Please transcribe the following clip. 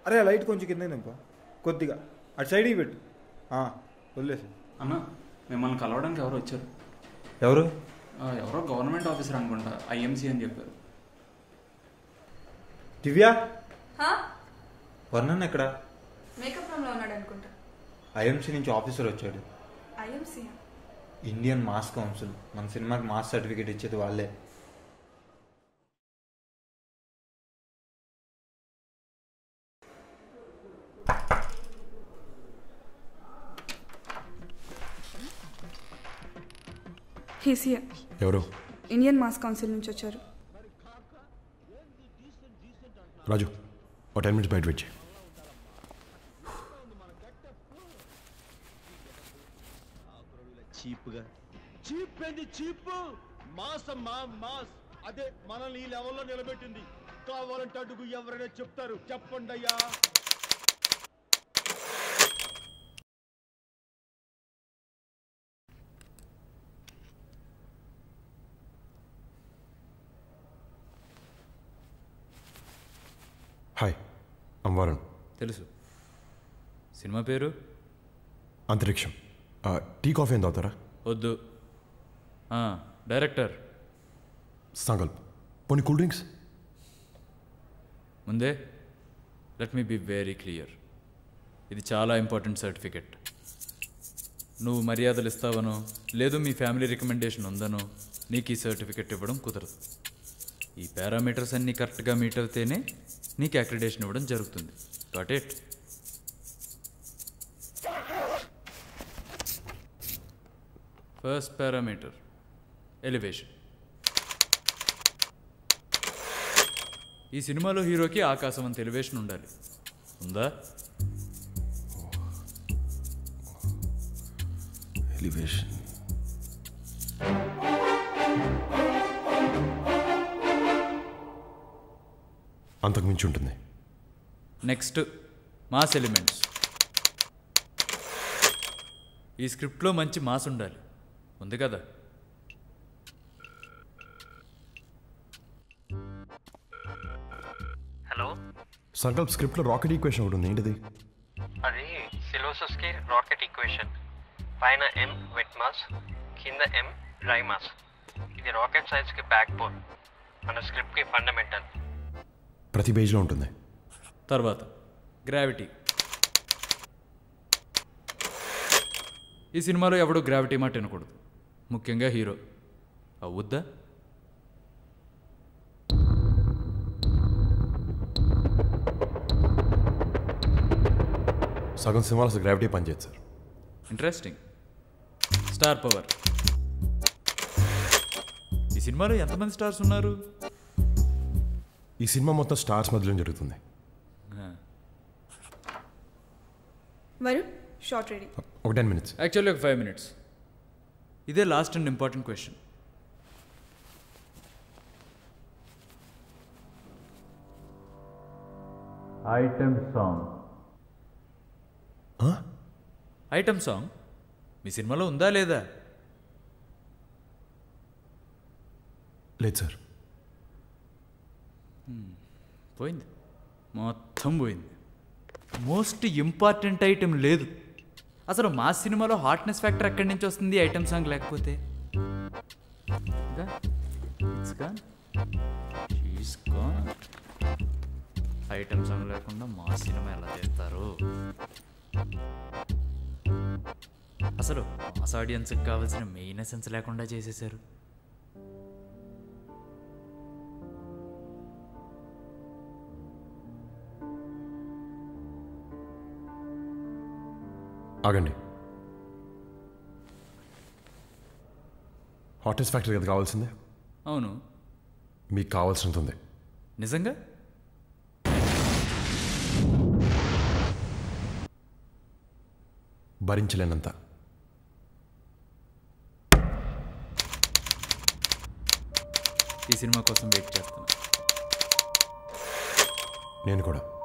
అరే ఆ లైట్ కొంచెం కింద దింప కొద్దిగా అటు సైడ్కి పెట్టు ఆ, వదిలేసి అన్న మిమ్మల్ని కలవడానికి ఎవరు వచ్చారు ఎవరు ఆ, ఎవరో గవర్నమెంట్ ఆఫీసర్ అనుకుంటా ఐఎంసీ అని చెప్పారు దివ్య హా? వర్ణన్ ఎక్కడ మేకప్ రూమ్లో ఉన్నాడు అనుకుంటా ఐఎంసీ నుంచి ఆఫీసర్ వచ్చాడు ఐఎంసీ ఇండియన్ మాస్ కౌన్సిల్ మన సినిమాకి మాస్ సర్టిఫికేట్ ఇచ్చేది వాళ్ళే హీసీఏ ఎవరు ఇండియన్ మాస్ కౌన్సిల్ నుంచి వచ్చారు రాజు ఒక టెన్ మినిట్స్ బయట వెయిట్ చేయి చీప్గా చీప్ ఏంది చీప్ మాస్ అమ్మా మాస్ అదే మనల్ని ఈ లెవెల్లో నిలబెట్టింది కావాలంటే అడుగు ఎవరైనా చెప్తారు చెప్పండి అయ్యా హాయ్ అమ్ వరుణ్ తెలుసు సినిమా పేరు అంతరిక్షం ఆ, టీ కాఫీ ఏం తాగుతారా వద్దు ఆ, డైరెక్టర్ సంకల్ప్ పోనీ కూల్ డ్రింక్స్ ముందే let me be very clear ఇది చాలా ఇంపార్టెంట్ సర్టిఫికెట్ నువ్వు మర్యాదలు ఇస్తావనో లేదు మీ ఫ్యామిలీ రికమెండేషన్ ఉందనో నీకు ఈ సర్టిఫికెట్ ఇవ్వడం కుదరదు ఈ పారామీటర్స్ అన్నీ కరెక్ట్గా మీట్ అవుతేనే నీకు అక్రిడేషన్ ఇవ్వడం జరుగుతుంది got it first parameter elevation ఈ సినిమాలో హీరోకి ఆకాశం అంత ఎలివేషన్ ఉండాలి ఉందా ఎలివేషన్ అంతకు మించి ఉంటుంది నెక్స్ట్ మాస్ ఎలిమెంట్స్ ఈ స్క్రిప్ట్లో మంచి మాస్ ఉండాలి ఉంది కదా హలో సంకల్ప్ స్క్రిప్ట్లో రాకెట్ ఈక్వేషన్ ఒకటి ఉంది ఏంటిది అది సిలోసస్కి రాకెట్ ఈక్వేషన్ పైన ఎం వెట్ మాస్ కింద ఎం డ్రై మాస్ ఇది రాకెట్ సైన్స్కి బ్యాక్ బోన్ మన స్క్రిప్ట్కి ఫండమెంటల్ ప్రతి పేజ్లో ఉంటుంది తర్వాత గ్రావిటీ ఈ సినిమాలో ఎవడు గ్రావిటీ మాట వినకూడదు ముఖ్యంగా హీరో అవుద్దా సగం సినిమాలు అసలు గ్రావిటీ పనిచేయదు సార్ ఇంట్రెస్టింగ్ స్టార్ పవర్ ఈ సినిమాలో ఎంతమంది స్టార్స్ ఉన్నారు ఈ సినిమా మొత్తం స్టార్స్ మధ్యలో జరుగుతుంది వరుణ్ షార్ట్ రెడీ ఒక టెన్ మినిట్స్ యాక్చువల్లీ ఒక ఫైవ్ మినిట్స్ ఇదే last and important question item song item song మీ సినిమాలో ఉందా లేదా లేదు సార్ పోయింది మొత్తం పోయింది మోస్ట్ ఇంపార్టెంట్ ఐటెం లేదు అసలు మా సినిమాలో హాట్నెస్ ఫ్యాక్టర్ ఎక్కడి నుంచి వస్తుంది ఐటమ్ సాంగ్ లేకపోతే ఐటమ్ సాంగ్ లేకుండా మా సినిమా ఎలా చేస్తారు అసలు మాస్ ఆడియన్స్కి కావాల్సిన మెయిన్ ఎసెన్స్ లేకుండా చేసేసారు ఆగండి హాటెస్ట్ ఫ్యాక్టరీ కదా కావాల్సిందే అవును మీకు కావాల్సినంత ఉంది నిజంగా భరించలేనంత ఈ సినిమా కోసం వెయిట్ చేస్తున్నా నేను కూడా